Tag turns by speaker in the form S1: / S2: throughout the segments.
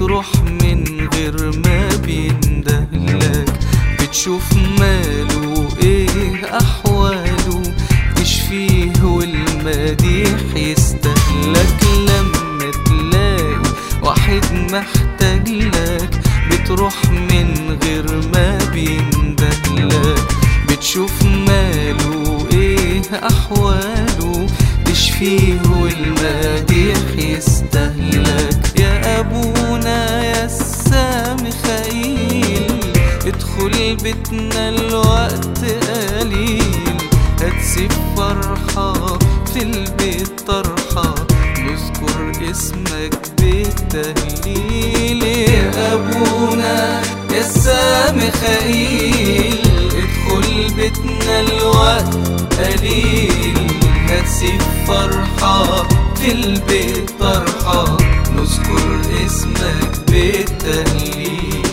S1: بتروح من غير ما بيندهلك بتشوف ماله ايه احواله تشفيه والمديح يستهلك لما تلاقي واحد محتاج لك بتروح من غير ما بيندهلك بتشوف ماله ايه احواله تشفيه والمديح يستهلك يا ابونا يا السامخائيل ادخل بيتنا الوقت قليل هتسيب فرحة في البيت طرحة نذكر اسمك بالتهليل يا أبونا يا السامخائيل ادخل بيتنا الوقت قليل هتسيب فرحة في البيت طرحة نذكر اسمك بالتهليل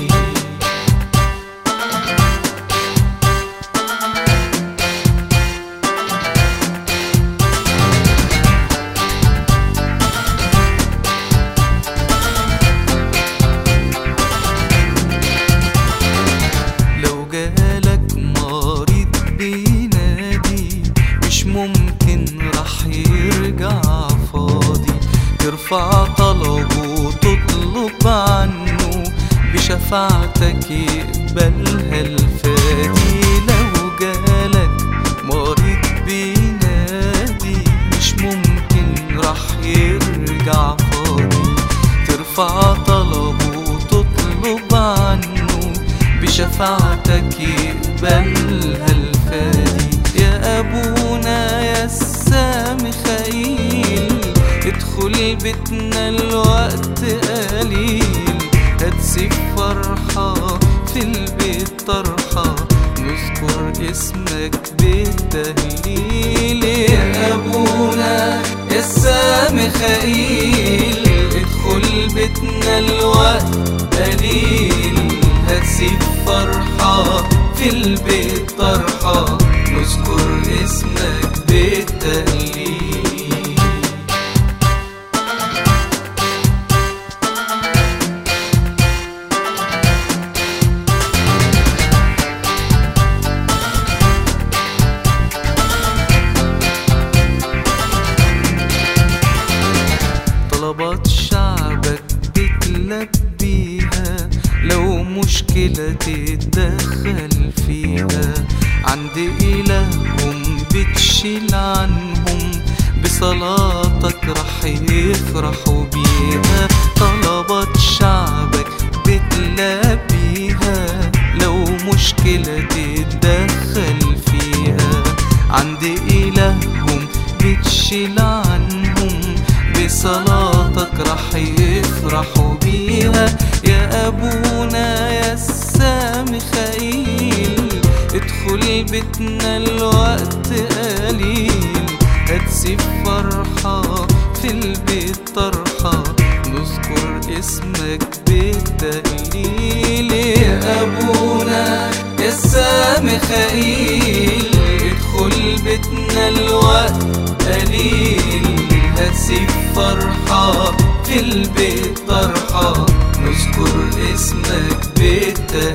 S1: لو جالك مريض بينادي مش ممكن راح يرجع فاضي ترفع طلبه وتطلب عنه بشفاعتك يقبلها الفادي لو جالك مريض بينادي مش ممكن راح يرجع فاضي ترفع طلبه وتطلب عنه بشفاعتك يقبلها الفادي يا أبونا يا السامخائيل ادخل بيتنا الوقت قليل هتسيب فرحة في البيت طرحة نذكر اسمك بالتهليل يا أبونا يا السامخائيل ادخل بيتنا الوقت قليل هتسيب فرحة في البيت طرحة نذكر اسمك بالتهليل طلبات شعبك بتلبيها لو مشكلة تتدخل فيها عند إلههم بتشيل عنهم بصلاتك رح يفرحوا بيها طلبات شعبك بتلبيها لو مشكلة تتدخل فيها عند إلههم بتشيل عنهم بصلاتك رح يفرحوا بيها يا أبونا يا السامخائيل ادخل بيتنا الوقت قليل هتسيب فرحة في البيت طرحة نذكر اسمك بالتهليل يا أبونا يا السامخائيل ادخل بيتنا الوقت قليل هتسيب فرحة في البيت طرحة نذكر اسمك بالتهليل